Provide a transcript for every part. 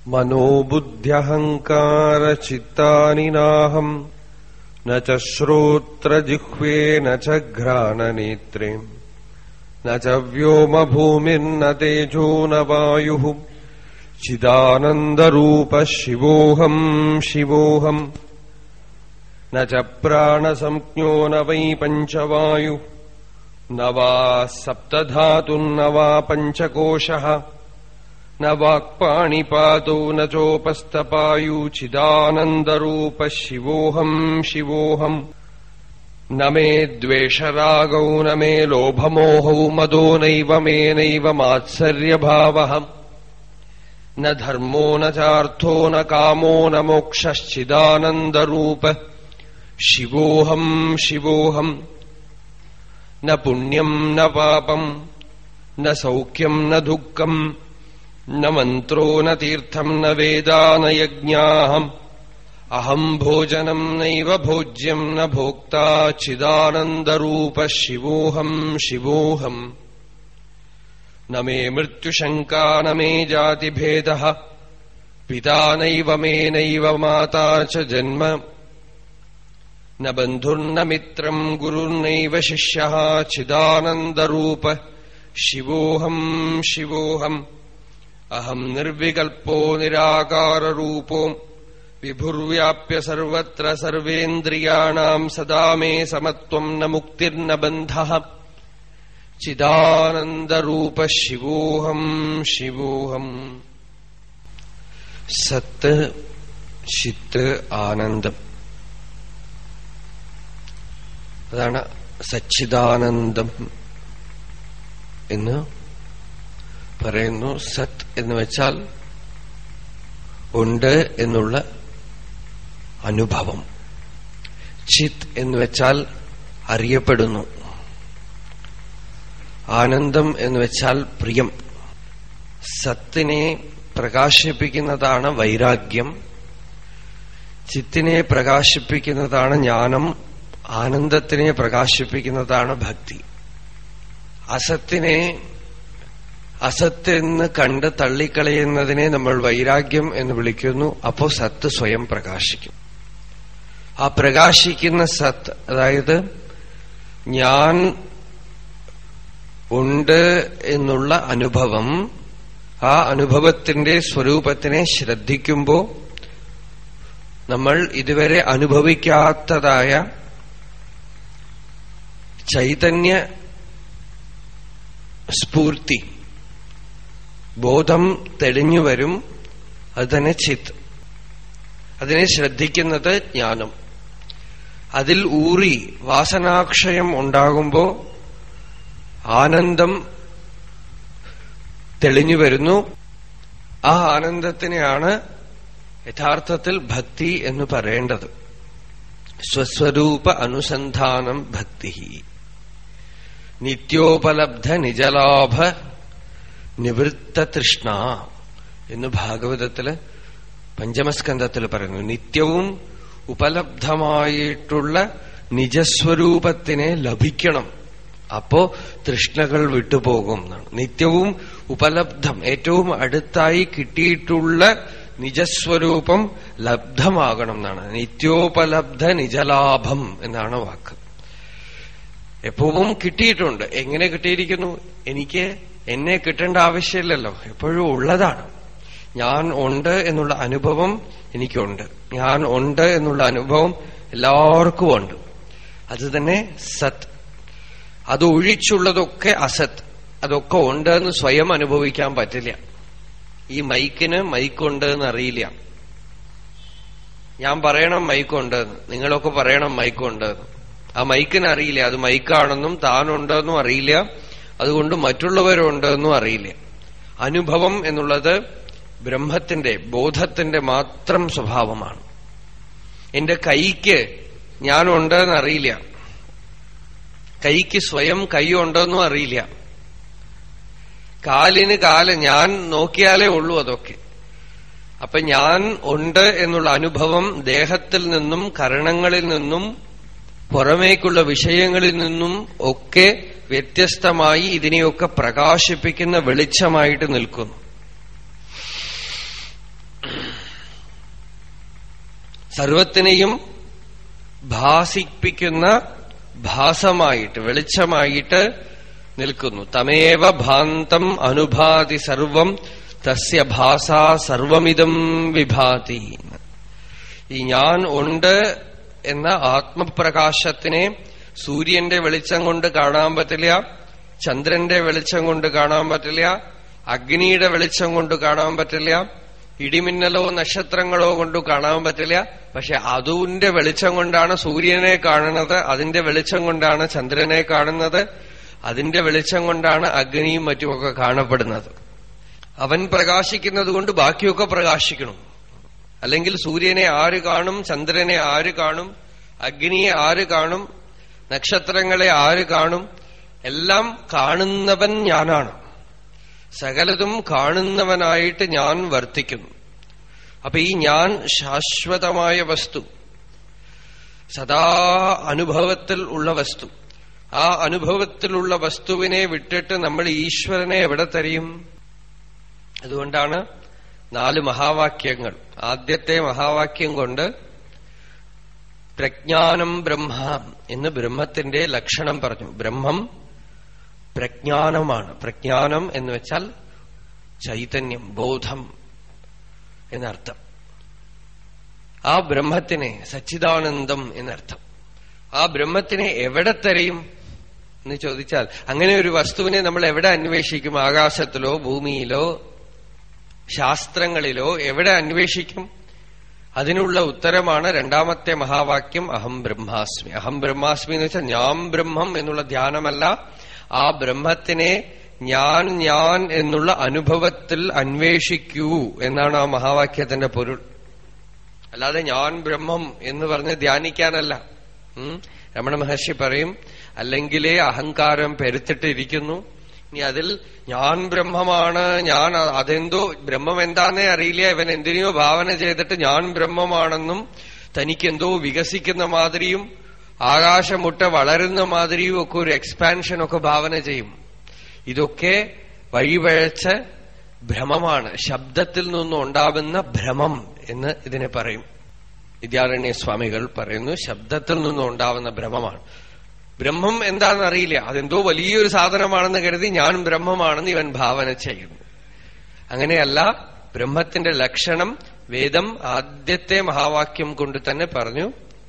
मनोबुद्ध्यहङ्कारचित्तानि नाहम् न च श्रोत्रजिह्वे न च घ्राणनेत्रे न च व्योमभूमिर्न तेजो न वायुः चिदानन्दरूपः शिवोऽहम् शिवोऽहम् न च प्राणसंज्ञो न वै पञ्चवायुः न वा सप्तधातुर्न वा पञ्चकोशः न वाक्पाणिपादौ न चोपस्तपायुचिदानन्दरूपः शिवोऽहम् शिवोऽहम् न मे द्वेषरागौ न मे लोभमोहौ मदो नैव मे नैव मात्सर्यभावः न धर्मो न चार्थो न कामो न मोक्षश्चिदानन्दरूप शिवोऽहम् शिवोऽहम् न पुण्यम् न पापम् न सौख्यम् न दुःखम् न मन्त्रो न तीर्थम् न वेदा न यज्ञाहम् अहम् भोजनम् नैव भोज्यम् न भोक्ता चिदानन्दरूपः शिवोऽहम् शिवोऽहम् न मे मृत्युशङ्का न मे जातिभेदः पिता नैव मे नैव माता च जन्म न बन्धुर्न मित्रम् गुरुर्नैव शिष्यः चिदानन्दरूप शिवोऽहम् शिवोऽहम् अहम् निर्विकल्पो निराकाररूपो विभुर्व्याप्य सर्वत्र सर्वेन्द्रियाणाम् सदा मे समत्वम् न मुक्तिर्न बन्धः ചിദാനന്ദരൂപ ശിവോഹം ശിവോഹം സത്ത് ചിത്ത് ആനന്ദം അതാണ് സച്ചിദാനന്ദം എന്ന് പറയുന്നു സത് എന്ന് വെച്ചാൽ ഉണ്ട് എന്നുള്ള അനുഭവം ചിത് എന്ന് വെച്ചാൽ അറിയപ്പെടുന്നു ആനന്ദം എന്ന് വെച്ചാൽ പ്രിയം സത്തിനെ പ്രകാശിപ്പിക്കുന്നതാണ് വൈരാഗ്യം ചിത്തിനെ പ്രകാശിപ്പിക്കുന്നതാണ് ജ്ഞാനം ആനന്ദത്തിനെ പ്രകാശിപ്പിക്കുന്നതാണ് ഭക്തി അസത്തിനെ അസത്തെന്ന് കണ്ട് തള്ളിക്കളയുന്നതിനെ നമ്മൾ വൈരാഗ്യം എന്ന് വിളിക്കുന്നു അപ്പോ സത്ത് സ്വയം പ്രകാശിക്കും ആ പ്രകാശിക്കുന്ന സത്ത് അതായത് ഞാൻ ഉണ്ട് എന്നുള്ള അനുഭവം ആ അനുഭവത്തിന്റെ സ്വരൂപത്തിനെ ശ്രദ്ധിക്കുമ്പോൾ നമ്മൾ ഇതുവരെ അനുഭവിക്കാത്തതായ ചൈതന്യ സ്ഫൂർത്തി ബോധം തെളിഞ്ഞു വരും അത് തന്നെ ചിത്ത് അതിനെ ശ്രദ്ധിക്കുന്നത് ജ്ഞാനം അതിൽ ഊറി വാസനാക്ഷയം ഉണ്ടാകുമ്പോ ആനന്ദം തെളിഞ്ഞു വരുന്നു ആ ആനന്ദത്തിനെയാണ് യഥാർത്ഥത്തിൽ ഭക്തി എന്ന് പറയേണ്ടത് സ്വസ്വരൂപ അനുസന്ധാനം ഭക്തി നിത്യോപലബ്ധ നിജലാഭ നിവൃത്ത തൃഷ്ണ എന്ന് ഭാഗവതത്തില് പഞ്ചമസ്കന്ധത്തിൽ പറയുന്നു നിത്യവും ഉപലബ്ധമായിട്ടുള്ള നിജസ്വരൂപത്തിനെ ലഭിക്കണം അപ്പോ തൃഷ്ണകൾ വിട്ടുപോകും എന്നാണ് നിത്യവും ഉപലബ്ധം ഏറ്റവും അടുത്തായി കിട്ടിയിട്ടുള്ള നിജസ്വരൂപം ലബ്ധമാകണം എന്നാണ് നിത്യോപലബ്ധ നിജലാഭം എന്നാണ് വാക്ക് എപ്പോഴും കിട്ടിയിട്ടുണ്ട് എങ്ങനെ കിട്ടിയിരിക്കുന്നു എനിക്ക് എന്നെ കിട്ടേണ്ട ആവശ്യമില്ലല്ലോ എപ്പോഴും ഉള്ളതാണ് ഞാൻ ഉണ്ട് എന്നുള്ള അനുഭവം എനിക്കുണ്ട് ഞാൻ ഉണ്ട് എന്നുള്ള അനുഭവം എല്ലാവർക്കും ഉണ്ട് അത് തന്നെ സത് അത് ഒഴിച്ചുള്ളതൊക്കെ അസത് അതൊക്കെ ഉണ്ട് എന്ന് സ്വയം അനുഭവിക്കാൻ പറ്റില്ല ഈ മൈക്കിന് മൈക്കുണ്ട് എന്ന് അറിയില്ല ഞാൻ പറയണം മൈക്കുണ്ടെന്ന് നിങ്ങളൊക്കെ പറയണം മൈക്കുണ്ടെന്ന് ആ മൈക്കിന് അറിയില്ല അത് മൈക്കാണെന്നും താനുണ്ടെന്നും അറിയില്ല അതുകൊണ്ട് മറ്റുള്ളവരുണ്ടെന്നും അറിയില്ല അനുഭവം എന്നുള്ളത് ബ്രഹ്മത്തിന്റെ ബോധത്തിന്റെ മാത്രം സ്വഭാവമാണ് എന്റെ കൈക്ക് ഞാനുണ്ടെന്ന് അറിയില്ല കൈക്ക് സ്വയം കൈയുണ്ടെന്നും അറിയില്ല കാലിന് കാല് ഞാൻ നോക്കിയാലേ ഉള്ളൂ അതൊക്കെ അപ്പൊ ഞാൻ ഉണ്ട് എന്നുള്ള അനുഭവം ദേഹത്തിൽ നിന്നും കരണങ്ങളിൽ നിന്നും പുറമേക്കുള്ള വിഷയങ്ങളിൽ നിന്നും ഒക്കെ വ്യത്യസ്തമായി ഇതിനെയൊക്കെ പ്രകാശിപ്പിക്കുന്ന വെളിച്ചമായിട്ട് നിൽക്കുന്നു സർവത്തിനെയും ഭാസിപ്പിക്കുന്ന ഭാസമായിട്ട് വെളിച്ചമായിട്ട് നിൽക്കുന്നു തമേവ ഭാന്തം അനുഭാതി സർവം തസ്യ ഭാസ സർവമിതം വിഭാതി ഈ ഞാൻ ഉണ്ട് എന്ന ആത്മപ്രകാശത്തിനെ സൂര്യന്റെ വെളിച്ചം കൊണ്ട് കാണാൻ പറ്റില്ല ചന്ദ്രന്റെ വെളിച്ചം കൊണ്ട് കാണാൻ പറ്റില്ല അഗ്നിയുടെ വെളിച്ചം കൊണ്ട് കാണാൻ പറ്റില്ല ഇടിമിന്നലോ നക്ഷത്രങ്ങളോ കൊണ്ട് കാണാൻ പറ്റില്ല പക്ഷെ അതുവിന്റെ വെളിച്ചം കൊണ്ടാണ് സൂര്യനെ കാണുന്നത് അതിന്റെ വെളിച്ചം കൊണ്ടാണ് ചന്ദ്രനെ കാണുന്നത് അതിന്റെ വെളിച്ചം കൊണ്ടാണ് അഗ്നിയും മറ്റുമൊക്കെ കാണപ്പെടുന്നത് അവൻ പ്രകാശിക്കുന്നത് കൊണ്ട് ബാക്കിയൊക്കെ പ്രകാശിക്കണം അല്ലെങ്കിൽ സൂര്യനെ ആര് കാണും ചന്ദ്രനെ ആര് കാണും അഗ്നിയെ ആര് കാണും നക്ഷത്രങ്ങളെ ആര് കാണും എല്ലാം കാണുന്നവൻ ഞാനാണ് സകലതും കാണുന്നവനായിട്ട് ഞാൻ വർത്തിക്കുന്നു അപ്പൊ ഈ ഞാൻ ശാശ്വതമായ വസ്തു സദാ അനുഭവത്തിൽ ഉള്ള വസ്തു ആ അനുഭവത്തിലുള്ള വസ്തുവിനെ വിട്ടിട്ട് നമ്മൾ ഈശ്വരനെ എവിടെ തരിയും അതുകൊണ്ടാണ് നാല് മഹാവാക്യങ്ങൾ ആദ്യത്തെ മഹാവാക്യം കൊണ്ട് പ്രജ്ഞാനം ബ്രഹ്മ എന്ന് ബ്രഹ്മത്തിന്റെ ലക്ഷണം പറഞ്ഞു ബ്രഹ്മം പ്രജ്ഞാനമാണ് പ്രജ്ഞാനം എന്ന് വെച്ചാൽ ചൈതന്യം ബോധം എന്നർത്ഥം ആ ബ്രഹ്മത്തിനെ സച്ചിദാനന്ദം എന്നർത്ഥം ആ ബ്രഹ്മത്തിനെ എവിടെ തെരയും എന്ന് ചോദിച്ചാൽ അങ്ങനെ ഒരു വസ്തുവിനെ നമ്മൾ എവിടെ അന്വേഷിക്കും ആകാശത്തിലോ ഭൂമിയിലോ ശാസ്ത്രങ്ങളിലോ എവിടെ അന്വേഷിക്കും അതിനുള്ള ഉത്തരമാണ് രണ്ടാമത്തെ മഹാവാക്യം അഹം ബ്രഹ്മാസ്മി അഹം ബ്രഹ്മാസ്മി എന്ന് വെച്ചാൽ ഞാൻ ബ്രഹ്മം എന്നുള്ള ധ്യാനമല്ല ആ ബ്രഹ്മത്തിനെ ഞാൻ ഞാൻ എന്നുള്ള അനുഭവത്തിൽ അന്വേഷിക്കൂ എന്നാണ് ആ മഹാവാക്യത്തിന്റെ പൊരുൾ അല്ലാതെ ഞാൻ ബ്രഹ്മം എന്ന് പറഞ്ഞ് ധ്യാനിക്കാനല്ല ഉം. രമണ മഹർഷി പറയും അല്ലെങ്കിലേ അഹങ്കാരം പെരുത്തിട്ടിരിക്കുന്നു ഇനി അതിൽ ഞാൻ ബ്രഹ്മമാണ് ഞാൻ അ- അതെന്തോ ബ്രഹ്മം എന്താന്നേ അറിയില്ല ഇവൻ എന്തിനെയോ ഭാവന ചെയ്തിട്ട് ഞാൻ ബ്രഹ്മമാണെന്നും തനിക്കെന്തോ വികസിക്കുന്ന മാതിരിയും ആകാശമുട്ട വളരുന്ന മാതിരിയും ഒക്കെ ഒരു എക്സ്പാൻഷൻ ഒക്കെ ഭാവന ചെയ്യും ഇതൊക്കെ വഴിവഴച്ച ഭ്രമമാണ് ശബ്ദത്തിൽ നിന്നും ഉണ്ടാവുന്ന ഭ്രമം എന്ന് ഇതിനെ പറയും വിദ്യാരണ്യ സ്വാമികൾ പറയുന്നു ശബ്ദത്തിൽ നിന്നും ഉണ്ടാവുന്ന ഭ്രമമാണ് ബ്രഹ്മം എന്താണെന്ന് അറിയില്ല അതെന്തോ വലിയൊരു സാധനമാണെന്ന് കരുതി ഞാൻ ബ്രഹ്മമാണെന്ന് ഇവൻ ഭാവന ചെയ്യുന്നു അങ്ങനെയല്ല ബ്രഹ്മത്തിന്റെ ലക്ഷണം വേദം ആദ്യത്തെ മഹാവാക്യം കൊണ്ട് തന്നെ പറഞ്ഞു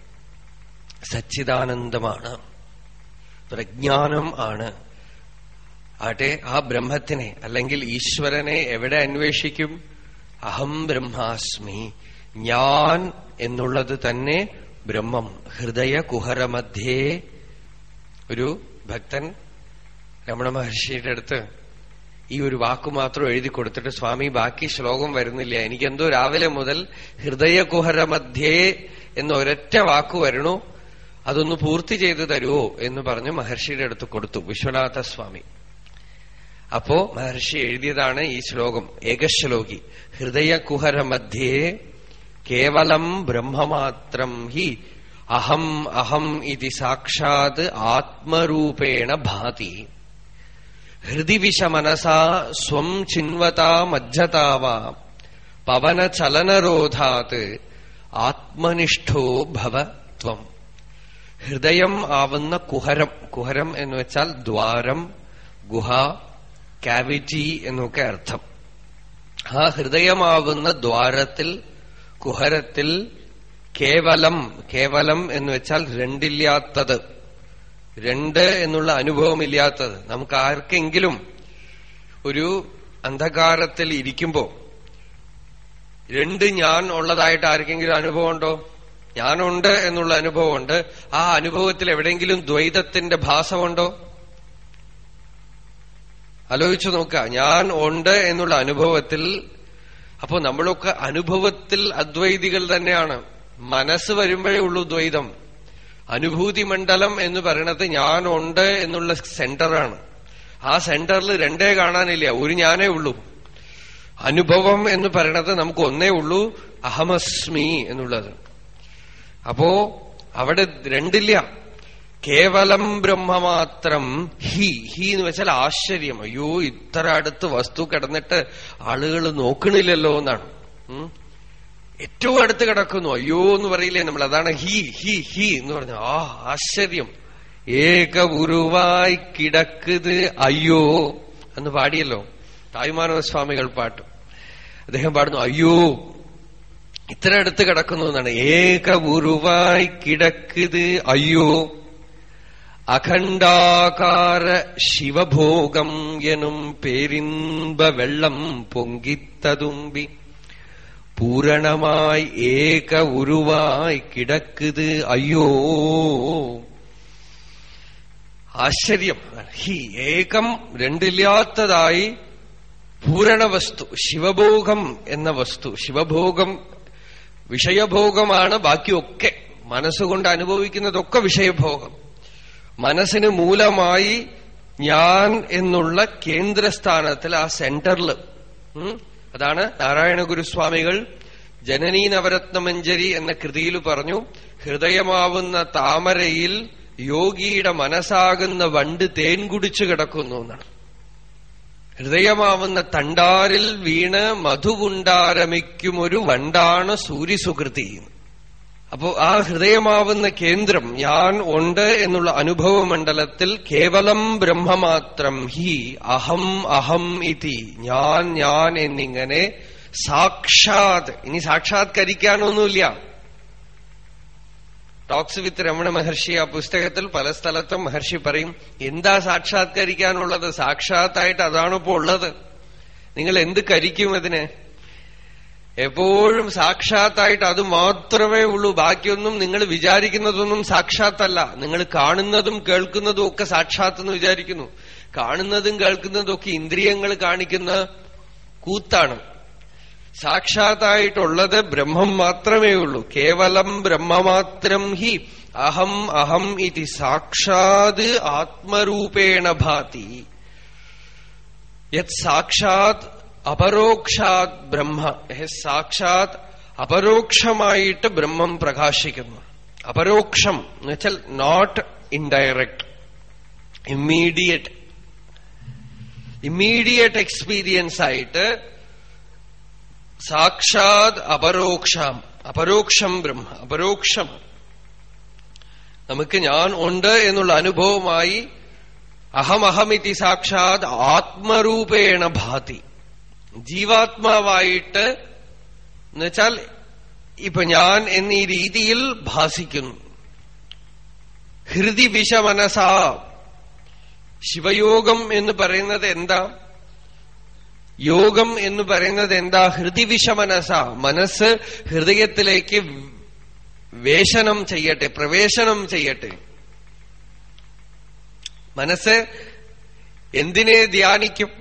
സച്ചിദാനന്ദമാണ് പ്രജ്ഞാനം ആണ് ആട്ടെ ആ ബ്രഹ്മത്തിനെ അല്ലെങ്കിൽ ഈശ്വരനെ എവിടെ അന്വേഷിക്കും അഹം ബ്രഹ്മാസ്മി ഞാൻ എന്നുള്ളത് തന്നെ ബ്രഹ്മം ഹൃദയ കുഹരമധ്യേ ഒരു ഭക്തൻ രമണ മഹർഷിയുടെ അടുത്ത് ഈ ഒരു വാക്ക് മാത്രം എഴുതി കൊടുത്തിട്ട് സ്വാമി ബാക്കി ശ്ലോകം വരുന്നില്ല എനിക്കെന്തോ രാവിലെ മുതൽ ഹൃദയകുഹര മധ്യേ എന്ന ഒരൊറ്റ വാക്ക് വരണു അതൊന്ന് പൂർത്തി ചെയ്തു തരുമോ എന്ന് പറഞ്ഞ് മഹർഷിയുടെ അടുത്ത് കൊടുത്തു വിശ്വനാഥ സ്വാമി അപ്പോ മഹർഷി എഴുതിയതാണ് ഈ ശ്ലോകം ഏകശ്ലോകി ഹൃദയകുഹര മധ്യേ കേവലം ബ്രഹ്മമാത്രം ഹി അഹം അഹം ഇതി സാക്ഷാത് ആത്മരൂപേണ ഭാതി ഹൃദി വിശ മനസാ സ്വം ചിൻവതാ മജ്ജതാവാ പവനചലനരോധാത് ആത്മനിഷ്ഠോ ഭവ ത്വം ഹൃദയം ആവുന്ന കുഹരം കുഹരം എന്ന് വെച്ചാൽ ദ്വാരം ഗുഹ കാവിറ്റി എന്നൊക്കെ അർത്ഥം ആ ഹൃദയമാവുന്ന ദ്വാരത്തിൽ കുഹരത്തിൽ കേവലം കേവലം എന്ന് വെച്ചാൽ രണ്ടില്ലാത്തത് രണ്ട് എന്നുള്ള അനുഭവമില്ലാത്തത് നമുക്ക് ആർക്കെങ്കിലും ഒരു അന്ധകാരത്തിൽ ഇരിക്കുമ്പോ രണ്ട് ഞാൻ ഉള്ളതായിട്ട് ആർക്കെങ്കിലും അനുഭവമുണ്ടോ ഞാനുണ്ട് എന്നുള്ള അനുഭവമുണ്ട് ആ അനുഭവത്തിൽ എവിടെയെങ്കിലും ദ്വൈതത്തിന്റെ ഭാസമുണ്ടോ ആലോചിച്ചു നോക്കുക ഞാൻ ഉണ്ട് എന്നുള്ള അനുഭവത്തിൽ അപ്പോ നമ്മളൊക്കെ അനുഭവത്തിൽ അദ്വൈതികൾ തന്നെയാണ് മനസ്സ് വരുമ്പോഴേ ഉള്ളൂ ദ്വൈതം അനുഭൂതി മണ്ഡലം എന്ന് പറയുന്നത് ഞാൻ ഉണ്ട് എന്നുള്ള സെന്ററാണ് ആ സെന്ററിൽ രണ്ടേ കാണാനില്ല ഒരു ഞാനേ ഉള്ളൂ അനുഭവം എന്ന് പറയണത് നമുക്ക് ഒന്നേ ഉള്ളൂ അഹമസ്മി എന്നുള്ളത് അപ്പോ അവിടെ രണ്ടില്ല കേവലം ബ്രഹ്മമാത്രം ഹി ഹി എന്ന് വെച്ചാൽ ആശ്ചര്യം അയ്യോ ഇത്ര അടുത്ത് വസ്തു കിടന്നിട്ട് ആളുകൾ നോക്കണില്ലല്ലോ എന്നാണ് ഉം. ഏറ്റവും അടുത്ത് കിടക്കുന്നു അയ്യോ എന്ന് പറയില്ലേ നമ്മൾ അതാണ് ഹി ഹി ഹി എന്ന് പറഞ്ഞു ആ ആശ്ചര്യം ഏക ഉരുവായി കിടക്കുത് അയ്യോ എന്ന് പാടിയല്ലോ തായ്മാനവ സ്വാമികൾ പാട്ട് അദ്ദേഹം പാടുന്നു അയ്യോ ഇത്ര അടുത്ത് കിടക്കുന്നു എന്നാണ് ഏക ഉരുവായി കിടക്കുത് അയ്യോ അഖണ്ഡാകാര ശിവഭോഗം എനും പേരിൻപ വെള്ളം പൊങ്കിത്തതുമ്പി പൂരണമായി ഏക ഉരുവായി കിടക്കുത് അയ്യോ ആശ്ചര്യം ഹി ഏകം രണ്ടില്ലാത്തതായി പൂരണ വസ്തു ശിവഭോഗം എന്ന വസ്തു ശിവഭോഗം വിഷയഭോഗമാണ് ബാക്കിയൊക്കെ മനസ്സുകൊണ്ട് അനുഭവിക്കുന്നതൊക്കെ വിഷയഭോഗം മനസ്സിന് മൂലമായി ഞാൻ എന്നുള്ള കേന്ദ്രസ്ഥാനത്തിൽ ആ സെന്ററിൽ അതാണ് നാരായണ ഗുരുസ്വാമികൾ ജനനീ നവരത്നമഞ്ജരി എന്ന കൃതിയിൽ പറഞ്ഞു ഹൃദയമാവുന്ന താമരയിൽ യോഗിയുടെ മനസ്സാകുന്ന വണ്ട് തേൻ കുടിച്ചു കിടക്കുന്നു എന്നാണ് ഹൃദയമാവുന്ന തണ്ടാരിൽ വീണ് മധുവുണ്ടാരമിക്കുമൊരു വണ്ടാണ് സൂര്യസുകൃതി അപ്പോ ആ ഹൃദയമാവുന്ന കേന്ദ്രം ഞാൻ ഉണ്ട് എന്നുള്ള അനുഭവ മണ്ഡലത്തിൽ കേവലം ബ്രഹ്മമാത്രം ഹി അഹം അഹം ഇതി ഞാൻ ഞാൻ എന്നിങ്ങനെ സാക്ഷാത് ഇനി സാക്ഷാത്കരിക്കാനൊന്നുമില്ല ടോക്സ് വിത്ത് രമണ മഹർഷി ആ പുസ്തകത്തിൽ പല സ്ഥലത്തും മഹർഷി പറയും എന്താ സാക്ഷാത്കരിക്കാനുള്ളത് സാക്ഷാത്തായിട്ട് അതാണിപ്പോ ഉള്ളത് നിങ്ങൾ എന്ത് കരിക്കും അതിന് എപ്പോഴും സാക്ഷാത്തായിട്ട് അത് മാത്രമേ ഉള്ളൂ ബാക്കിയൊന്നും നിങ്ങൾ വിചാരിക്കുന്നതൊന്നും സാക്ഷാത്തല്ല നിങ്ങൾ കാണുന്നതും കേൾക്കുന്നതും ഒക്കെ സാക്ഷാത്തെന്ന് വിചാരിക്കുന്നു കാണുന്നതും കേൾക്കുന്നതും ഒക്കെ ഇന്ദ്രിയങ്ങൾ കാണിക്കുന്ന കൂത്താണ് സാക്ഷാത്തായിട്ടുള്ളത് ബ്രഹ്മം മാത്രമേ ഉള്ളൂ കേവലം ബ്രഹ്മമാത്രം ഹി അഹം അഹം ഇതി സാക്ഷാത് ആത്മരൂപേണ ഭാതി യത് സാക്ഷാത് അപരോക്ഷാത് ബ്രഹ്മ സാക്ഷാത് അപരോക്ഷമായിട്ട് ബ്രഹ്മം പ്രകാശിക്കുന്നു അപരോക്ഷം എന്നുവെച്ചാൽ not indirect immediate immediate experience ആയിട്ട് സാക്ഷാത് അപരോക്ഷം അപരോക്ഷം ബ്രഹ്മ അപരോക്ഷം നമുക്ക് ഞാൻ ഉണ്ട് എന്നുള്ള അനുഭവമായി അഹമഹമിതി സാക്ഷാത് ആത്മരൂപേണ ഭാതി ജീവാത്മാവായിട്ട് എന്നുവെച്ചാൽ ഇപ്പൊ ഞാൻ എന്നീ രീതിയിൽ ഭാസിക്കുന്നു ഹൃദി വിഷമനസ ശിവയോഗം എന്ന് പറയുന്നത് എന്താ യോഗം എന്ന് പറയുന്നത് എന്താ ഹൃദിവിഷമനസ മനസ്സ് ഹൃദയത്തിലേക്ക് വേഷനം ചെയ്യട്ടെ പ്രവേശനം ചെയ്യട്ടെ മനസ്സ് എന്തിനെ ധ്യാനിക്കും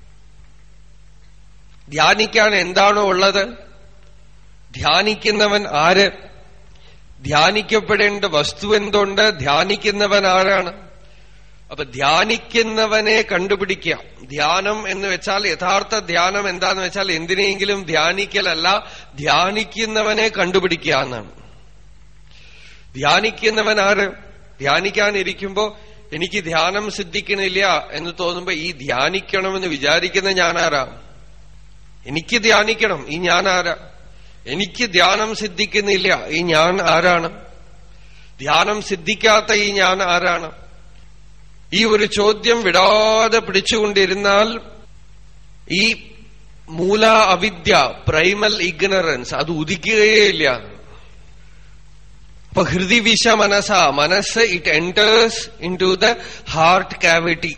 ധ്യാനിക്കാൻ എന്താണോ ഉള്ളത് ധ്യാനിക്കുന്നവൻ ആര് ധ്യാനിക്കപ്പെടേണ്ട വസ്തു എന്തുണ്ട് ധ്യാനിക്കുന്നവൻ ആരാണ് അപ്പൊ ധ്യാനിക്കുന്നവനെ കണ്ടുപിടിക്കുക ധ്യാനം എന്ന് വെച്ചാൽ യഥാർത്ഥ ധ്യാനം എന്താന്ന് വെച്ചാൽ എന്തിനെങ്കിലും ധ്യാനിക്കലല്ല ധ്യാനിക്കുന്നവനെ കണ്ടുപിടിക്കുക എന്നാണ് ധ്യാനിക്കുന്നവൻ ആര് ധ്യാനിക്കാനിരിക്കുമ്പോ എനിക്ക് ധ്യാനം സിദ്ധിക്കണില്ല എന്ന് തോന്നുമ്പോ ഈ ധ്യാനിക്കണമെന്ന് വിചാരിക്കുന്ന ഞാനാരാ എനിക്ക് ധ്യാനിക്കണം ഈ ഞാൻ ആരാ എനിക്ക് ധ്യാനം സിദ്ധിക്കുന്നില്ല ഈ ഞാൻ ആരാണ് ധ്യാനം സിദ്ധിക്കാത്ത ഈ ഞാൻ ആരാണ് ഈ ഒരു ചോദ്യം വിടാതെ പിടിച്ചുകൊണ്ടിരുന്നാൽ ഈ മൂല അവിദ്യ പ്രൈമൽ ഇഗ്നറൻസ് അത് ഉദിക്കുകയില്ല അപ്പൊ ഹൃദിവിശ മനസ്സ മനസ്സ് it enters into the heart cavity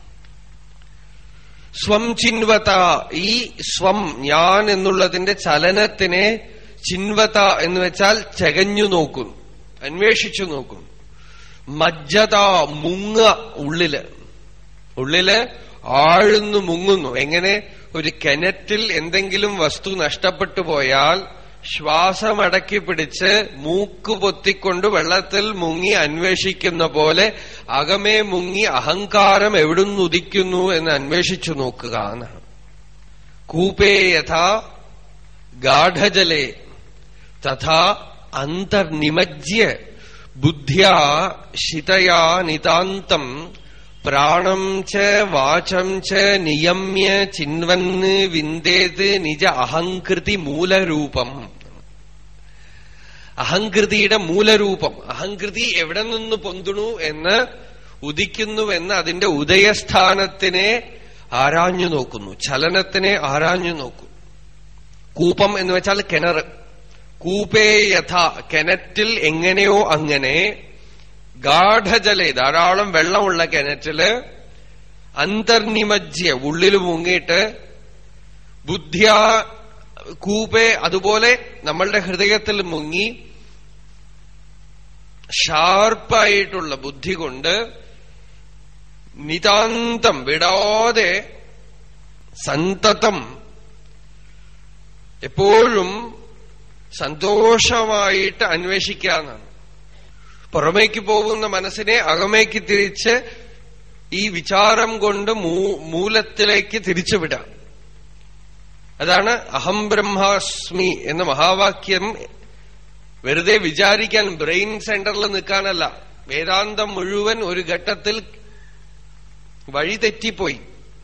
സ്വം ചിൻവത ഈ സ്വം ഞാൻ എന്നുള്ളതിന്റെ ചലനത്തിനെ ചിൻവത എന്ന് വെച്ചാൽ ചകഞ്ഞു നോക്കും അന്വേഷിച്ചു നോക്കും മജ്ജത മുങ്ങ ഉള്ളില് ഉള്ളില് ആഴ്ന്നു മുങ്ങുന്നു എങ്ങനെ ഒരു കിണറ്റിൽ എന്തെങ്കിലും വസ്തു നഷ്ടപ്പെട്ടു പോയാൽ ശ്വാസമടക്കി പിടിച്ച് മൂക്ക് പൊത്തിക്കൊണ്ട് വെള്ളത്തിൽ മുങ്ങി അന്വേഷിക്കുന്ന പോലെ അകമേ മുങ്ങി അഹങ്കാരം എവിടുന്ന് ഉദിക്കുന്നു എന്ന് അന്വേഷിച്ചു നോക്കുക എന്നാണ് കൂപേ യഥാ ഗാഠജലേ തഥാ അന്തർനിമജ്യ ബുദ്ധ്യാ ശിതയാ നിതാന്തം പ്രാണം ച വാചം ച നിയമ്യ ചിൻവന്ന് വിന്ദേത് നിജ അഹങ്കൃതി മൂലരൂപം അഹങ്കൃതിയുടെ മൂലരൂപം അഹങ്കൃതി എവിടെ നിന്ന് പൊന്തുണു എന്ന് ഉദിക്കുന്നുവെന്ന് അതിന്റെ ഉദയസ്ഥാനത്തിനെ ആരാഞ്ഞു നോക്കുന്നു ചലനത്തിനെ ആരാഞ്ഞു നോക്കും കൂപം എന്ന് വെച്ചാൽ കിണർ കൂപേ യഥ കിണറ്റിൽ എങ്ങനെയോ അങ്ങനെ ഗാഠജലെ ധാരാളം വെള്ളമുള്ള കിണറ്റില് അന്തർനിമജ്യ ഉള്ളിൽ മുങ്ങിയിട്ട് ബുദ്ധിയ കൂപേ അതുപോലെ നമ്മളുടെ ഹൃദയത്തിൽ മുങ്ങി ഷാർപ്പായിട്ടുള്ള ബുദ്ധി കൊണ്ട് നിതാന്തം വിടാതെ സന്തതം എപ്പോഴും സന്തോഷമായിട്ട് അന്വേഷിക്കാന്നാണ് പുറമേക്ക് പോകുന്ന മനസ്സിനെ അകമേക്ക് തിരിച്ച് ഈ വിചാരം കൊണ്ട് മൂലത്തിലേക്ക് തിരിച്ചുവിടാം അതാണ് അഹം ബ്രഹ്മാസ്മി എന്ന മഹാവാക്യം വെറുതെ വിചാരിക്കാൻ ബ്രെയിൻ സെന്ററിൽ നിൽക്കാനല്ല വേദാന്തം മുഴുവൻ ഒരു ഘട്ടത്തിൽ വഴിതെറ്റിപ്പോയി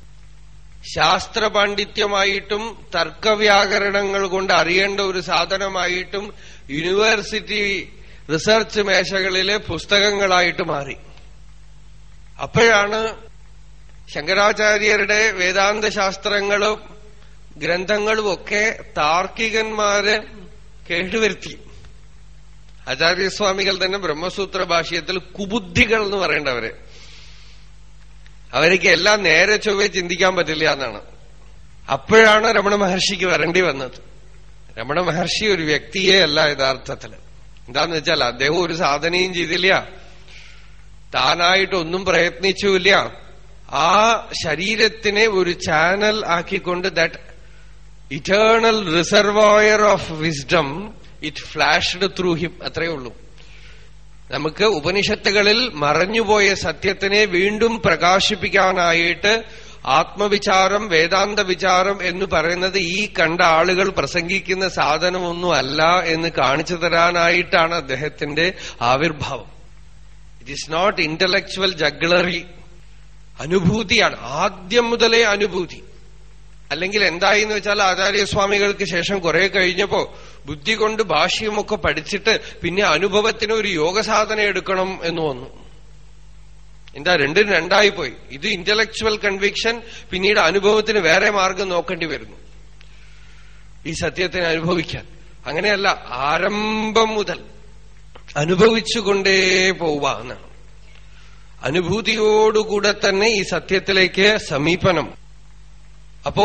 ശാസ്ത്രപാണ്ഡിത്യമായിട്ടും തർക്കവ്യാകരണങ്ങൾ കൊണ്ട് അറിയേണ്ട ഒരു സാധനമായിട്ടും യൂണിവേഴ്സിറ്റി റിസർച്ച് മേശകളിലെ പുസ്തകങ്ങളായിട്ട് മാറി അപ്പോഴാണ് ശങ്കരാചാര്യരുടെ വേദാന്ത ശാസ്ത്രങ്ങളും ഗ്രന്ഥങ്ങളുമൊക്കെ താർക്കികന്മാര് കേട്ടുവരുത്തി ആചാര്യസ്വാമികൾ തന്നെ ബ്രഹ്മസൂത്ര ഭാഷ്യത്തിൽ കുബുദ്ധികൾ എന്ന് പറയേണ്ടവര് അവർക്ക് എല്ലാം നേരെ ചൊവ്വെ ചിന്തിക്കാൻ പറ്റില്ല എന്നാണ് അപ്പോഴാണ് രമണ മഹർഷിക്ക് വരേണ്ടി വന്നത് രമണ മഹർഷി ഒരു വ്യക്തിയെ അല്ല യഥാർത്ഥത്തില് എന്താന്ന് വെച്ചാൽ അദ്ദേഹം ഒരു സാധനയും ചെയ്തില്ല താനായിട്ടൊന്നും പ്രയത്നിച്ചുമില്ല ആ ശരീരത്തിനെ ഒരു ചാനൽ ആക്കിക്കൊണ്ട് that eternal reservoir of wisdom it flashed through him അത്രയേ ഉള്ളൂ നമുക്ക് ഉപനിഷത്തുകളിൽ മറഞ്ഞുപോയ സത്യത്തിനെ വീണ്ടും പ്രകാശിപ്പിക്കാനായിട്ട് ആത്മവിചാരം വേദാന്ത വിചാരം എന്ന് പറയുന്നത് ഈ കണ്ട ആളുകൾ പ്രസംഗിക്കുന്ന സാധനമൊന്നും അല്ല എന്ന് കാണിച്ചു തരാനായിട്ടാണ് അദ്ദേഹത്തിന്റെ ആവിർഭാവം it is not intellectual jugglery അനുഭൂതിയാണ് ആദ്യം മുതലേ അനുഭൂതി അല്ലെങ്കിൽ എന്തായി എന്ന് വെച്ചാൽ ആചാര്യസ്വാമികൾക്ക് ശേഷം കുറെ കഴിഞ്ഞപ്പോ ബുദ്ധി കൊണ്ട് ഭാഷ്യമൊക്കെ പഠിച്ചിട്ട് പിന്നെ അനുഭവത്തിന് ഒരു യോഗസാധന എടുക്കണം എന്ന് വന്നു എന്താ രണ്ടും രണ്ടായി പോയി ഇത് ഇന്റലക്ച്വൽ കൺവിക്ഷൻ പിന്നീട് അനുഭവത്തിന് വേറെ മാർഗം നോക്കേണ്ടി വരുന്നു ഈ സത്യത്തിനെ അനുഭവിക്കാൻ അങ്ങനെയല്ല ആരംഭം മുതൽ അനുഭവിച്ചുകൊണ്ടേ പോവുക എന്നാണ് അനുഭൂതിയോടുകൂടെ തന്നെ ഈ സത്യത്തിലേക്ക് സമീപനം അപ്പോ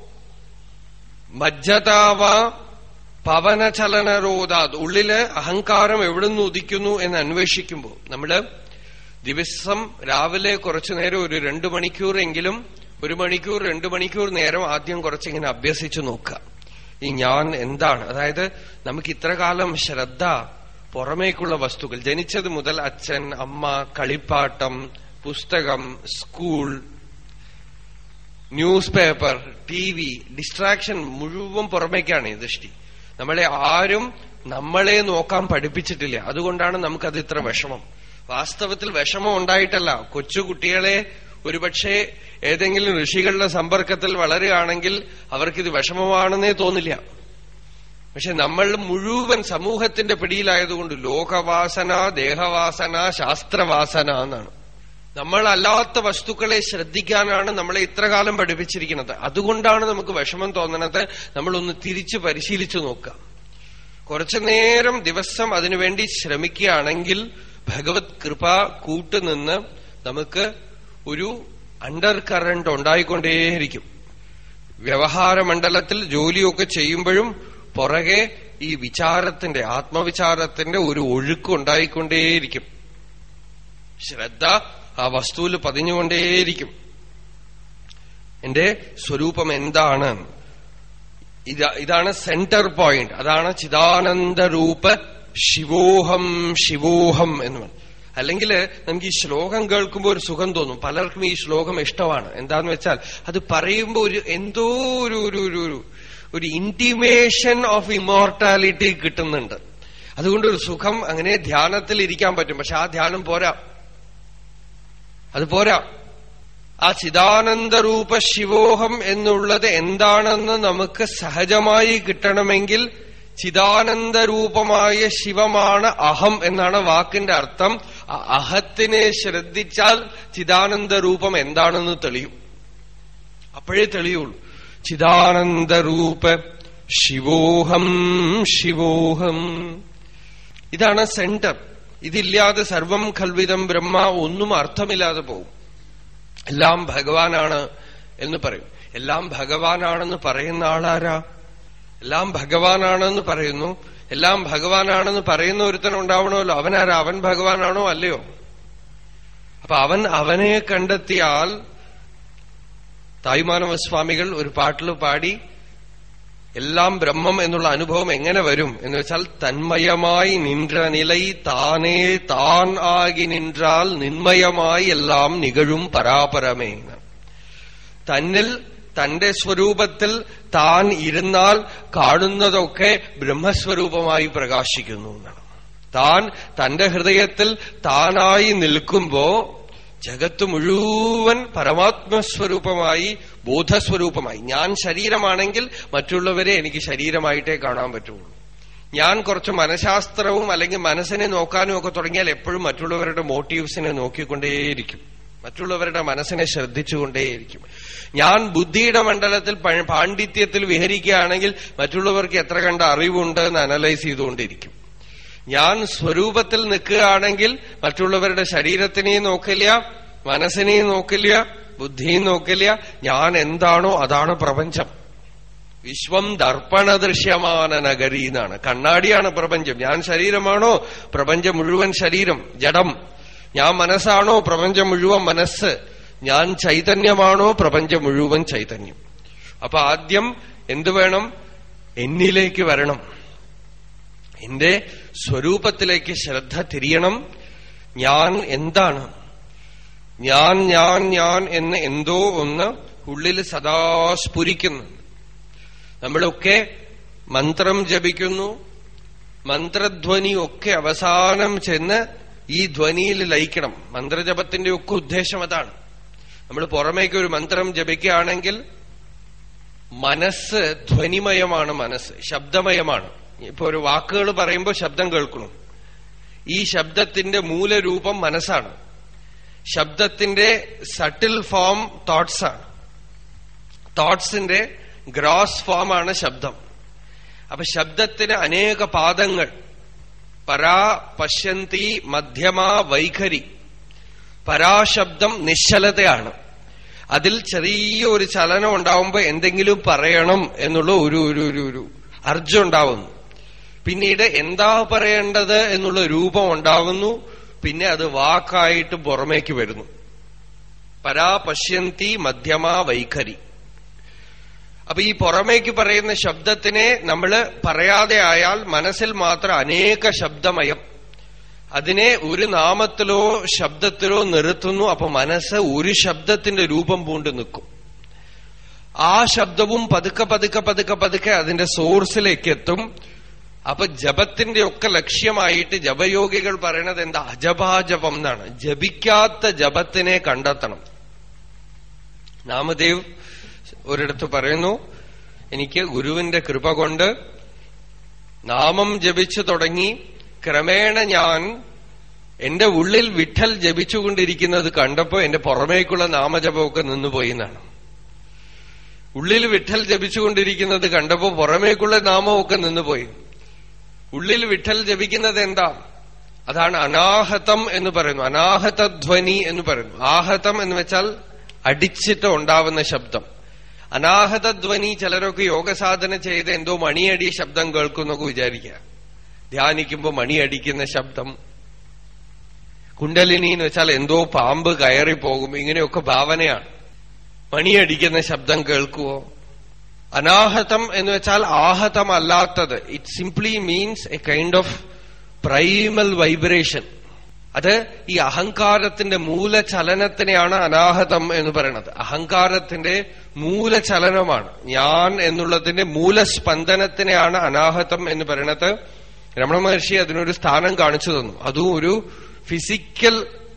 മജ്ജതാവ പവനചലനരോധാത് ഉള്ളില് അഹങ്കാരം എവിടുന്ന് ഉദിക്കുന്നു എന്ന് അന്വേഷിക്കുമ്പോൾ നമ്മള് ദിവസം രാവിലെ കുറച്ചു നേരം ഒരു രണ്ടു മണിക്കൂറെങ്കിലും ഒരു മണിക്കൂർ രണ്ടു മണിക്കൂർ നേരം ആദ്യം കുറച്ചിങ്ങനെ അഭ്യസിച്ചു നോക്കുക ഈ ഞാൻ എന്താണ് അതായത് നമുക്ക് ഇത്ര കാലം ശ്രദ്ധ പുറമേക്കുള്ള വസ്തുക്കൾ ജനിച്ചത് മുതൽ അച്ഛൻ അമ്മ കളിപ്പാട്ടം പുസ്തകം school newspaper T V distraction മുഴുവൻ പുറമേക്കാണ് ഈ ദൃഷ്ടി നമ്മളെ ആരും നമ്മളെ നോക്കാൻ പഠിപ്പിച്ചിട്ടില്ല അതുകൊണ്ടാണ് നമുക്കത് ഇത്ര വിഷമം വാസ്തവത്തിൽ വിഷമം ഉണ്ടായിട്ടല്ല കൊച്ചുകുട്ടികളെ ഒരുപക്ഷെ ഏതെങ്കിലും ഋഷികളുടെ സമ്പർക്കത്തിൽ വളരുകയാണെങ്കിൽ അവർക്കിത് വിഷമമാണെന്നേ തോന്നില്ല പക്ഷെ നമ്മൾ മുഴുവൻ സമൂഹത്തിന്റെ പിടിയിലായതുകൊണ്ട് ലോകവാസന ദേഹവാസന ശാസ്ത്രവാസന എന്നാണ് നമ്മളല്ലാത്ത വസ്തുക്കളെ ശ്രദ്ധിക്കാനാണ് നമ്മളെ ഇത്രകാലം പഠിപ്പിച്ചിരിക്കുന്നത് അതുകൊണ്ടാണ് നമുക്ക് വിഷമം തോന്നണത് നമ്മളൊന്ന് തിരിച്ചു പരിശീലിച്ചു നോക്കാം കുറച്ചു നേരം ദിവസം അതിനുവേണ്ടി ശ്രമിക്കുകയാണെങ്കിൽ ഭഗവത് കൃപ കൂട്ടുനിന്ന് നമുക്ക് ഒരു അണ്ടർ കറണ്ട് ഉണ്ടായിക്കൊണ്ടേയിരിക്കും വ്യവഹാര മണ്ഡലത്തിൽ ജോലിയൊക്കെ ചെയ്യുമ്പോഴും പുറകെ ഈ വിചാരത്തിന്റെ ആത്മവിചാരത്തിന്റെ ഒരു ഒഴുക്ക് ഉണ്ടായിക്കൊണ്ടേയിരിക്കും ശ്രദ്ധ ആ വസ്തുവിൽ പതിഞ്ഞുകൊണ്ടേയിരിക്കും എന്റെ സ്വരൂപം എന്താണ് ഇതാണ് സെന്റർ പോയിന്റ് അതാണ് ചിദാനന്ദരൂപ ശിവോഹം ശിവോഹം എന്ന് പറയും അല്ലെങ്കിൽ നമുക്ക് ഈ ശ്ലോകം കേൾക്കുമ്പോൾ ഒരു സുഖം തോന്നും പലർക്കും ഈ ശ്ലോകം ഇഷ്ടമാണ് എന്താന്ന് വെച്ചാൽ അത് പറയുമ്പോൾ ഒരു എന്തോ ഒരു ഒരു ഒരു ഒരു ഒരു ഇന്റിമേഷൻ ഓഫ് ഇമോർട്ടാലിറ്റി കിട്ടുന്നുണ്ട് അതുകൊണ്ട് ഒരു സുഖം അങ്ങനെ ധ്യാനത്തിൽ ഇരിക്കാൻ പറ്റും പക്ഷെ ആ ധ്യാനം പോരാ അത് പോരാ ആ ചിദാനന്ദരൂപ ശിവോഹം എന്നുള്ളത് എന്താണെന്ന് നമുക്ക് സഹജമായി കിട്ടണമെങ്കിൽ ചിദാനന്ദരൂപമായ ശിവമാണ് അഹം എന്നാണ് വാക്കിന്റെ അർത്ഥം ആ അഹത്തിനെ ശ്രദ്ധിച്ചാൽ ചിദാനന്ദ രൂപം എന്താണെന്ന് തെളിയും അപ്പോഴേ തെളിയുള്ളൂ ചിദാനന്ദരൂപ ശിവോഹം ശിവോഹം ഇതാണ് സെന്റർ ഇതില്ലാതെ സർവം കൽവിതം ബ്രഹ്മ ഒന്നും അർത്ഥമില്ലാതെ പോകും എല്ലാം ഭഗവാനാണ് എന്ന് പറയും എല്ലാം ഭഗവാനാണെന്ന് പറയുന്ന ആളാരാ എല്ലാം ഭഗവാനാണെന്ന് പറയുന്നു എല്ലാം ഭഗവാനാണെന്ന് പറയുന്ന ഒരുത്തൻ ഉണ്ടാവണമല്ലോ അവനാരാ അവൻ ഭഗവാനാണോ അല്ലയോ അപ്പൊ അവൻ അവനെ കണ്ടെത്തിയാൽ തായ്മാനവസ്വാമികൾ ഒരു പാട്ടിൽ പാടി എല്ലാം ബ്രഹ്മം എന്നുള്ള അനുഭവം എങ്ങനെ വരും എന്ന് വെച്ചാൽ തന്മയമായി നിன்ற നിലൈ താനേ താൻ ആകി നിன்றாൽ നിന്മയമായി എല്ലാം നികഴും പരാപരമേ തന്നിൽ തന്റെ സ്വരൂപത്തിൽ താൻ ഇരുന്നാൽ കാണുന്നതൊക്കെ ബ്രഹ്മസ്വരൂപമായി പ്രകാശിക്കുന്നു എന്നാണ് താൻ തന്റെ ഹൃദയത്തിൽ താനായി നിൽക്കുമ്പോ ജഗത്ത് മുഴുവൻ പരമാത്മസ്വരൂപമായി ബോധസ്വരൂപമായി ഞാൻ ശരീരമാണെങ്കിൽ മറ്റുള്ളവരെ എനിക്ക് ശരീരമായിട്ടേ കാണാൻ പറ്റുള്ളൂ ഞാൻ കുറച്ച് മനഃശാസ്ത്രവും അല്ലെങ്കിൽ മനസ്സിനെ നോക്കാനും ഒക്കെ തുടങ്ങിയാൽ എപ്പോഴും മറ്റുള്ളവരുടെ മോട്ടീവ്സിനെ നോക്കിക്കൊണ്ടേയിരിക്കും മറ്റുള്ളവരുടെ മനസ്സിനെ ശ്രദ്ധിച്ചുകൊണ്ടേയിരിക്കും ഞാൻ ബുദ്ധിയുടെ മണ്ഡലത്തിൽ പാണ്ഡിത്യത്തിൽ വിഹരിക്കുകയാണെങ്കിൽ മറ്റുള്ളവർക്ക് എത്ര കണ്ട അറിവുണ്ട് എന്ന് അനലൈസ് ചെയ്തുകൊണ്ടിരിക്കും ഞാൻ സ്വരൂപത്തിൽ നിൽക്കുകയാണെങ്കിൽ മറ്റുള്ളവരുടെ ശരീരത്തിനെയും നോക്കില്ല മനസ്സിനെയും നോക്കില്ല ബുദ്ധിയും നോക്കില്ല ഞാൻ എന്താണോ അതാണ് പ്രപഞ്ചം വിശ്വം ദർപ്പണ ദൃശ്യമാന നഗരി എന്നാണ് കണ്ണാടിയാണ് പ്രപഞ്ചം ഞാൻ ശരീരമാണോ പ്രപഞ്ചം മുഴുവൻ ശരീരം ജഡം ഞാൻ മനസ്സാണോ പ്രപഞ്ചം മുഴുവൻ മനസ്സ് ഞാൻ ചൈതന്യമാണോ പ്രപഞ്ചം മുഴുവൻ ചൈതന്യം അപ്പൊ ആദ്യം എന്തു വേണം എന്നിലേക്ക് വരണം എന്റെ സ്വരൂപത്തിലേക്ക് ശ്രദ്ധ തിരിയണം ഞാൻ എന്താണ് ഞാൻ ഞാൻ ഞാൻ എന്ന് എന്തോ ഒന്ന് ഉള്ളിൽ സദാ സ്ഫുരിക്കുന്നു നമ്മളൊക്കെ മന്ത്രം ജപിക്കുന്നു മന്ത്രധ്വനി ഒക്കെ അവസാനം ചെന്ന് ഈ ധ്വനിയിൽ ലയിക്കണം മന്ത്രജപത്തിന്റെ ഒക്കെ ഉദ്ദേശം അതാണ് നമ്മൾ പുറമേക്ക് ഒരു മന്ത്രം ജപിക്കുകയാണെങ്കിൽ മനസ്സ് ധ്വനിമയമാണ് മനസ്സ് ശബ്ദമയമാണ് ഇപ്പൊ ഒരു വാക്കുകൾ പറയുമ്പോൾ ശബ്ദം കേൾക്കണം ഈ ശബ്ദത്തിന്റെ മൂലരൂപം മനസ്സാണ് ശബ്ദത്തിന്റെ സട്ടിൽ ഫോം തോട്ട്സാണ് തോട്ട്സിന്റെ ഗ്രോസ് ഫോമാണ് ശബ്ദം അപ്പൊ ശബ്ദത്തിന് അനേക പാദങ്ങൾ പരാ പശ്യന്തി മധ്യമ വൈഖരി പരാശബ്ദം നിശ്ചലതയാണ് അതിൽ ചെറിയ ഒരു ചലനം ഉണ്ടാവുമ്പോ എന്തെങ്കിലും പറയണം എന്നുള്ള ഒരു ഒരു ഒരു ഒരു അർജം ഉണ്ടാവുന്നു പിന്നീട് എന്താ പറയേണ്ടത് എന്നുള്ള രൂപം ഉണ്ടാവുന്നു പിന്നെ അത് വാക്കായിട്ട് പുറമേക്ക് വരുന്നു പരാ പശ്യന്തി മധ്യമ വൈഖരി അപ്പൊ ഈ പുറമേക്ക് പറയുന്ന ശബ്ദത്തിനെ നമ്മൾ പറയാതെ ആയാൽ മനസ്സിൽ മാത്രം അനേക ശബ്ദമയം അതിനെ ഒരു നാമത്തിലോ ശബ്ദത്തിലോ നിർത്തുന്നു അപ്പൊ മനസ്സ് ഒരു ശബ്ദത്തിന്റെ രൂപം പൂണ്ട് നിൽക്കും ആ ശബ്ദവും പതുക്കെ പതുക്കെ പതുക്കെ പതുക്കെ അതിന്റെ സോഴ്സിലേക്ക് എത്തും അപ്പൊ ജപത്തിന്റെ ഒക്കെ ലക്ഷ്യമായിട്ട് ജപയോഗികൾ പറയണത് എന്താ അജപാജപം എന്നാണ് ജപിക്കാത്ത ജപത്തിനെ കണ്ടെത്തണം നാമദേവ് ഒരിടത്ത് പറയുന്നു എനിക്ക് ഗുരുവിന്റെ കൃപ കൊണ്ട് നാമം ജപിച്ചു തുടങ്ങി ക്രമേണ ഞാൻ എന്റെ ഉള്ളിൽ വിഠൽ ജപിച്ചുകൊണ്ടിരിക്കുന്നത് കണ്ടപ്പോ എന്റെ പുറമേക്കുള്ള നാമജപമൊക്കെ നിന്നുപോയി എന്നാണ് ഉള്ളിൽ വിഠൽ ജപിച്ചുകൊണ്ടിരിക്കുന്നത് കണ്ടപ്പോ പുറമേക്കുള്ള നാമമൊക്കെ നിന്നുപോയി ഉള്ളിൽ വിഠൽ ജപിക്കുന്നത് എന്താ അതാണ് അനാഹതം എന്ന് പറയുന്നു അനാഹത ധ്വനി എന്ന് പറയുന്നു ആഹതം എന്ന് വെച്ചാൽ അടിച്ചിട്ട് ഉണ്ടാവുന്ന ശബ്ദം അനാഹത ധ്വനി ചിലരൊക്കെ യോഗസാധന ചെയ്ത് എന്തോ മണിയടി ശബ്ദം കേൾക്കുന്നൊക്കെ വിചാരിക്കുക ധ്യാനിക്കുമ്പോ മണിയടിക്കുന്ന ശബ്ദം കുണ്ടലിനി എന്ന് വെച്ചാൽ എന്തോ പാമ്പ് കയറി പോകും ഇങ്ങനെയൊക്കെ ഭാവനയാണ് മണിയടിക്കുന്ന ശബ്ദം കേൾക്കുവോ അനാഹതം എന്ന് വെച്ചാൽ ആഹതമല്ലാത്തത് it simply means a kind of primal vibration അത് ഈ അഹങ്കാരത്തിന്റെ മൂലചലനത്തിനെയാണ് അനാഹതം എന്ന് പറയുന്നത് അഹങ്കാരത്തിന്റെ മൂലചലനമാണ് ഞാൻ എന്നുള്ളതിന്റെ മൂലസ്പന്ദനത്തിനെയാണ് അനാഹതം എന്ന് പറയുന്നത് രമണ മഹർഷി അതിനൊരു സ്ഥാനം കാണിച്ചു തന്നു അതും ഒരു ഫിസിക്കൽ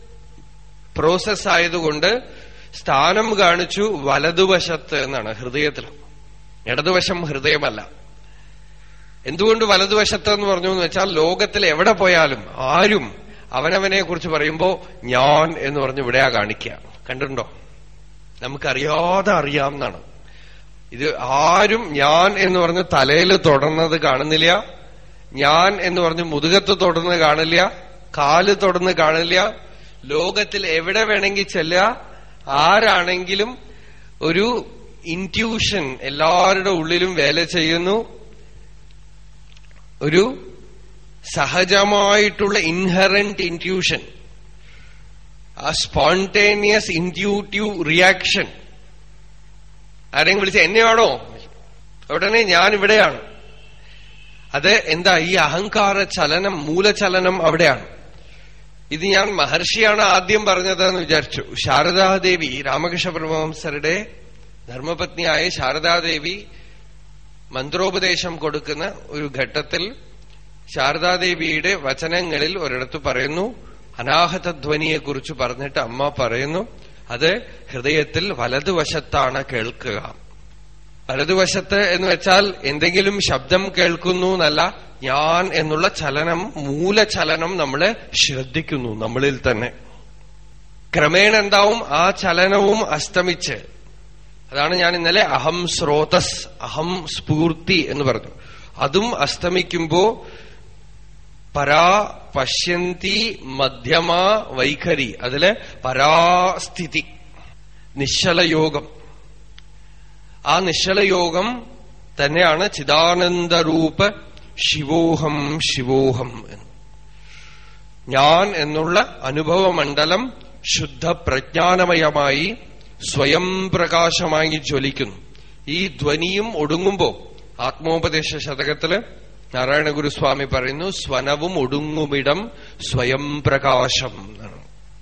പ്രോസസ് ആയതുകൊണ്ട് സ്ഥാനം കാണിച്ചു വലതുവശത്ത് എന്നാണ് ഹൃദയത്തിൽ ഇടതുവശം ഹൃദയമല്ല എന്തുകൊണ്ട് വലതുവശത്ത് എന്ന് പറഞ്ഞു എന്ന് വെച്ചാൽ ലോകത്തിൽ എവിടെ പോയാലും ആരും അവനവനെ കുറിച്ച് പറയുമ്പോ ഞാൻ എന്ന് പറഞ്ഞ് ഇവിടെയാ കാണിക്കുക കണ്ടിട്ടുണ്ടോ നമുക്കറിയാതെ അറിയാമെന്നാണ് ഇത് ആരും ഞാൻ എന്ന് പറഞ്ഞ് തലയിൽ തൊടുന്നത് കാണുന്നില്ല ഞാൻ എന്ന് പറഞ്ഞ് മുതുകത്ത് തൊടുന്നത് കാണില്ല കാല് തൊടുന്നത് കാണില്ല ലോകത്തിൽ എവിടെ വേണമെങ്കിൽ ചെല്ലുക ആരാണെങ്കിലും ഒരു ഇൻറ്റ്യൂഷൻ എല്ലാവരുടെ ഉള്ളിലും വേല ചെയ്യുന്നു ഒരു സഹജമായിട്ടുള്ള ഇൻഹറന്റ് ഇൻറ്റ്യൂഷൻ ആ സ്പോണ്ടേനിയസ് ഇൻറ്റ്യൂട്ടീവ് റിയാക്ഷൻ ആരെങ്കിലും വിളിച്ച എന്നെയാണോ ഉടനെ ഞാൻ ഇവിടെയാണ് അത് എന്താ ഈ അഹങ്കാര ചലനം മൂലചലനം അവിടെയാണ് ഇത് ഞാൻ മഹർഷിയാണ് ആദ്യം പറഞ്ഞതെന്ന് വിചാരിച്ചു ശാരദാദേവി രാമകൃഷ്ണ പരമഹംസരുടെ ധർമ്മപത്നിയായ ശാരദാദേവി മന്ത്രോപദേശം കൊടുക്കുന്ന ഒരു ഘട്ടത്തിൽ ശാരദാദേവിയുടെ വചനങ്ങളിൽ ഒരിടത്ത് പറയുന്നു അനാഹതധ്വനിയെക്കുറിച്ച് പറഞ്ഞിട്ട് അമ്മ പറയുന്നു അത് ഹൃദയത്തിൽ വലതുവശത്താണ് കേൾക്കുക വലതുവശത്ത് എന്ന് വെച്ചാൽ എന്തെങ്കിലും ശബ്ദം കേൾക്കുന്നു എന്നല്ല ഞാൻ എന്നുള്ള ചലനം മൂലചലനം നമ്മളെ ശ്രദ്ധിക്കുന്നു നമ്മളിൽ തന്നെ ക്രമേണ എന്താവും ആ ചലനവും അസ്തമിച്ച് അതാണ് ഞാൻ ഇന്നലെ അഹം സ്രോതസ് അഹം സ്ഫൂർത്തി എന്ന് പറഞ്ഞു അതും അസ്തമിക്കുമ്പോ പരാ പശ്യന്തി മധ്യമ വൈഖരി അതില് പരാസ്ഥിതി നിശ്ചലയോഗം ആ നിശ്ചലയോഗം തന്നെയാണ് ചിദാനന്ദരൂപ ശിവോഹം ശിവോഹം എന്ന് ഞാൻ എന്നുള്ള അനുഭവമണ്ഡലം ശുദ്ധ പ്രജ്ഞാനമയമായി സ്വയം പ്രകാശമായി ജ്വലിക്കുന്നു ഈ ധ്വനിയും ഒടുങ്ങുമ്പോ ആത്മോപദേശ ശതകത്തില് നാരായണ ഗുരുസ്വാമി പറയുന്നു സ്വനവും ഒടുങ്ങുമിടം സ്വയം പ്രകാശം എന്നാണ്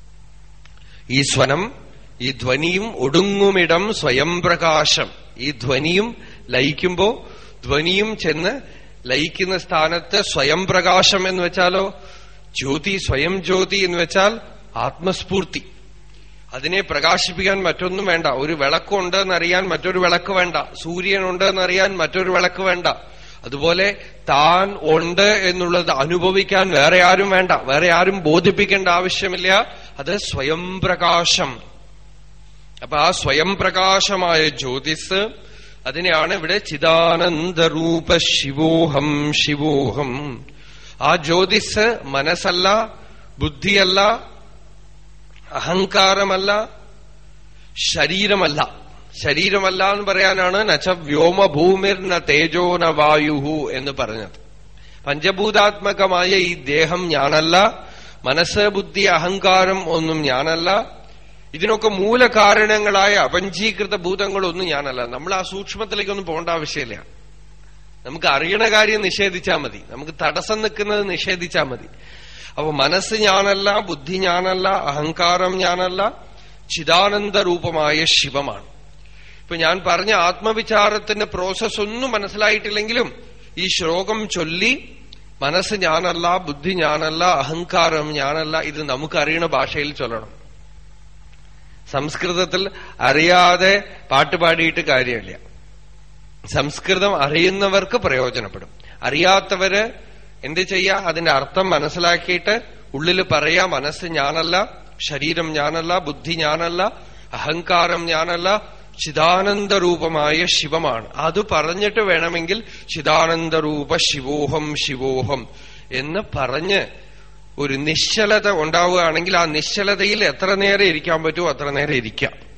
ഈ സ്വനം ഈ ധ്വനിയും ഒടുങ്ങുമിടം സ്വയം പ്രകാശം ഈ ധ്വനിയും ലയിക്കുമ്പോ ധ്വനിയും ചെന്ന് ലയിക്കുന്ന സ്ഥാനത്ത് സ്വയം പ്രകാശം എന്ന് വെച്ചാലോ ജ്യോതി സ്വയം ജ്യോതി എന്ന് വെച്ചാൽ ആത്മസ്ഫൂർത്തി അതിനെ പ്രകാശിപ്പിക്കാൻ മറ്റൊന്നും വേണ്ട ഒരു വിളക്കുണ്ടെന്നറിയാൻ മറ്റൊരു വിളക്ക് വേണ്ട സൂര്യനുണ്ടെന്നറിയാൻ മറ്റൊരു വിളക്ക് വേണ്ട അതുപോലെ താൻ ഉണ്ട് എന്നുള്ളത് അനുഭവിക്കാൻ വേറെ ആരും വേണ്ട വേറെ ആരും ബോധിപ്പിക്കേണ്ട ആവശ്യമില്ല അത് സ്വയം പ്രകാശം അപ്പൊ ആ സ്വയം പ്രകാശമായ ജ്യോതിസ് അതിനെയാണ് ഇവിടെ ചിദാനന്ദരൂപ ശിവോഹം ശിവോഹം ആ ജ്യോതിസ് മനസ്സല്ല ബുദ്ധിയല്ല അഹങ്കാരമല്ല ശരീരമല്ല ശരീരമല്ല എന്ന് പറയാനാണ് നച്ച വ്യോമഭൂമിർ ന തേജോ ന വായുഹു എന്ന് പറഞ്ഞത് പഞ്ചഭൂതാത്മകമായ ഈ ദേഹം ഞാനല്ല മനസ്സ് ബുദ്ധി അഹങ്കാരം ഒന്നും ഞാനല്ല ഇതിനൊക്കെ മൂലകാരണങ്ങളായ അപഞ്ചീകൃത ഭൂതങ്ങളൊന്നും ഞാനല്ല നമ്മൾ ആ സൂക്ഷ്മത്തിലേക്കൊന്നും പോകേണ്ട ആവശ്യമില്ല നമുക്ക് അറിയണ കാര്യം നിഷേധിച്ചാൽ മതി നമുക്ക് തടസ്സം നിൽക്കുന്നത് നിഷേധിച്ചാൽ മതി അപ്പൊ മനസ്സ് ഞാനല്ല ബുദ്ധി ഞാനല്ല അഹങ്കാരം ഞാനല്ല ചിദാനന്ദ രൂപമായ ശിവമാണ് ഇപ്പൊ ഞാൻ പറഞ്ഞ ആത്മവിചാരത്തിന്റെ പ്രോസസ് ഒന്നും മനസ്സിലായിട്ടില്ലെങ്കിലും ഈ ശ്ലോകം ചൊല്ലി മനസ്സ് ഞാനല്ല ബുദ്ധി ഞാനല്ല അഹങ്കാരം ഞാനല്ല ഇത് നമുക്കറിയണ ഭാഷയിൽ ചൊല്ലണം സംസ്കൃതത്തിൽ അറിയാതെ പാട്ടുപാടിയിട്ട് കാര്യമില്ല സംസ്കൃതം അറിയുന്നവർക്ക് പ്രയോജനപ്പെടും അറിയാത്തവര് എന്ത് ചെയ്യാ അതിന്റെ അർത്ഥം മനസ്സിലാക്കിയിട്ട് ഉള്ളിൽ പറയാ മനസ്സ് ഞാനല്ല ശരീരം ഞാനല്ല ബുദ്ധി ഞാനല്ല അഹങ്കാരം ഞാനല്ല ചിദാനന്ദരൂപമായ ശിവമാണ് അത് പറഞ്ഞിട്ട് വേണമെങ്കിൽ ചിദാനന്ദരൂപ ശിവോഹം ശിവോഹം എന്ന് പറഞ്ഞ് ഒരു നിശ്ചലത ഉണ്ടാവുകയാണെങ്കിൽ ആ നിശ്ചലതയിൽ എത്ര നേരം ഇരിക്കാൻ പറ്റുമോ അത്ര നേരം ഇരിക്കാം